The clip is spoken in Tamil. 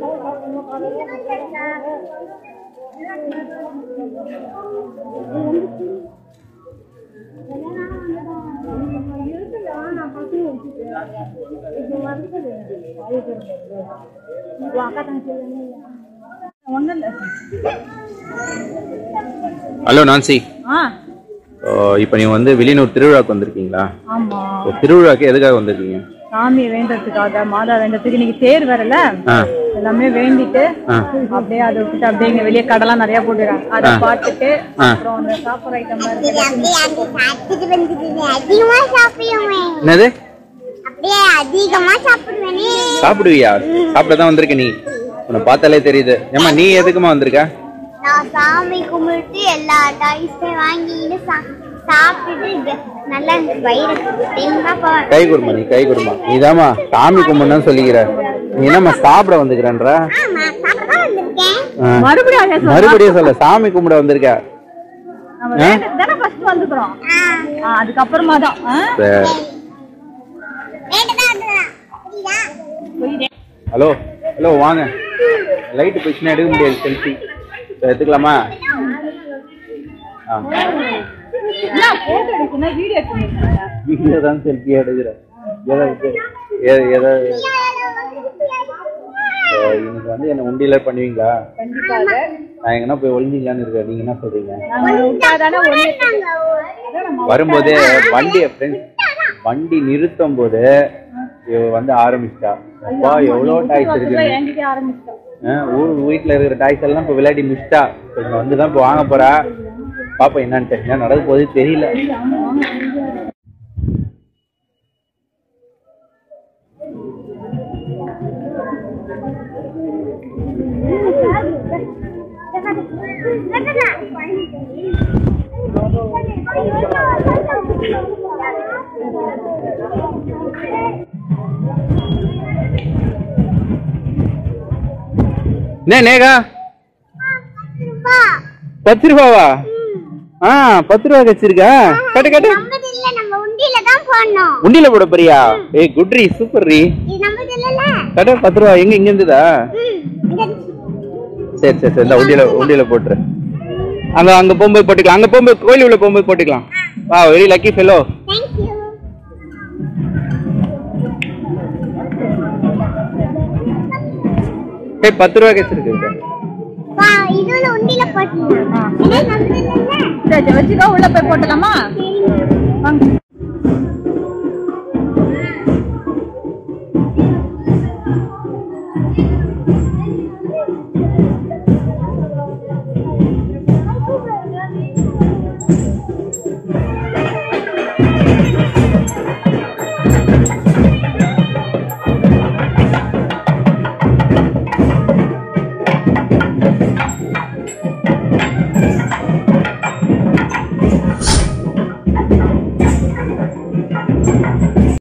ஒன்றும் இல்லை ஹலோ நான்சி ஆ இப்போ நீங்கள் வந்து வெளியூர் திருவிழாக்கு வந்திருக்கீங்களா ஆமாம் இப்போ திருவிழாக்கு எதுக்காக வந்திருக்கீங்க சாமி வேண்டதுக்காக மாதா வேண்டதுக்கு இன்னைக்கு தேர் வரல ஆ எல்லாமே வேண்டிட்டு ஆ. அப்படியே அதை விட்டுட்டு அப்படியே இங்க வெளியே கடலாம் நிறைய போட்டுறாங்க அதை பார்த்துட்டு ஆ. அப்புறம் அந்த சாப்பிட்ற ஐட்டம் இருக்கு அப்படியே அங்க சாப்பிட்டுட்டு வந்துட்டு அதிகமா சாப்பிடுவேன் என்னது அப்படியே அதிகமா சாப்பிடுவேனே சாப்பிடுவியா சாப்பிட தான் வந்திருக்க நீ உன்னை பார்த்தாலே தெரியுது ஏம்மா நீ எதுக்குமா வந்திருக்க நான் சாமி கும்பிட்டு எல்லா டாய்ஸையும் வாங்கிட்டு சா- சாப்பிட்டுட்டு கெ- நல்லா எனக்கு வயிறு தெம்பா போவேன் கை கொடுமா நீ கை கொடுமா நீதாம்மா சாமி கும்பிடணும்னு சொல்லிக்கிற நீ என்னம்மா சாப்பிட வந்துக்கிறன்ற ஆமா சாப்பிட தான் வந்திருக்கேன் மறுபடியும் அதே சொல்றா. மறுபடியும் சொல்ல சாமி கும்பிட வந்திருக்க நம்ம வேண்டதுக்கு தானே ஃபர்ஸ்ட் வந்துக்கிறோம் ஆ, ஆ, அதுக்கப்புறமா தான் ஆ? சரி. வேண்டதா அதுதான். புரியுதா ஹலோ ஹலோ வாங்க லைட் போயிடுச்சுன்னா எடுக்க முடியாது செல்ஃபி எடுத்துக்கலாமா ஆ என்ன போட்டோ எடுக்கணும் வீடியோ எடுக்கணும் வீடியோ தான் செல்ஃபி எடுக்கிறேன் ஏதாவது ஏ- ஏதாவது அஹ் இன்னைக்கு வந்து என்ன உண்டியில பண்ணுவீங்களா கண்டிப்பாக நான் எங்கன்னா போய் ஒளிஞ்சிங்களான்னு இருக்கேன் நீங்க என்ன சொல்றீங்க நாங்க விட்டாதானே ஒண்ணு வரும்போதே வண்டியை ஃப்ரெண்ட்ஸ் வண்டி நிறுத்தும் போது இவ வந்து ஆரம்பிச்சிட்டா அப்பா எவ்வளோ டாய்ஸ் இருக்கு என்கிட்ட ஆரம்பிச்சிட்டோம் ஊர் வீட்டில் இருக்கிற டாய்ஸ் எல்லாம் இப்போ விளையாடி மிஸ்டா இப்போ வந்து தான் இப்போ வாங்க போறா பாப்பா என்னன்ட்டு என்ன நடக்க போகுது தெரியல என்ன நேகா பத்து ரூபாவா ஆ பத்து ரூபா வச்சிருக்கா கட்டு கட்டு நம்மது இல்ல நம்ம உண்டியில தான் போடணும் உண்டியில போட போறியா ஏய் குட்ரி சூப்பர் ரீ இது நம்மது இல்லல கட்டு பத்து ரூபா எங்க இங்க இருந்ததா ம் இங்க சரி சரி சரி இந்த உண்டியில உண்டியில போட்டுரு அங்க அங்க போகும்போது போட்டுக்கலாம் அங்க போகும்போது கோயில் உள்ள போகும்போது போட்டுக்கலாம் வா very lucky fellow thank you ஏய் பத்து ரூபா வச்சிருக்கு வா இதுல உண்டியில போட்டுலாம் இது நம்மது இல்லல சரி வச்சுக்கோ உள்ள போய் போட்டலாமா வாங்க ஆ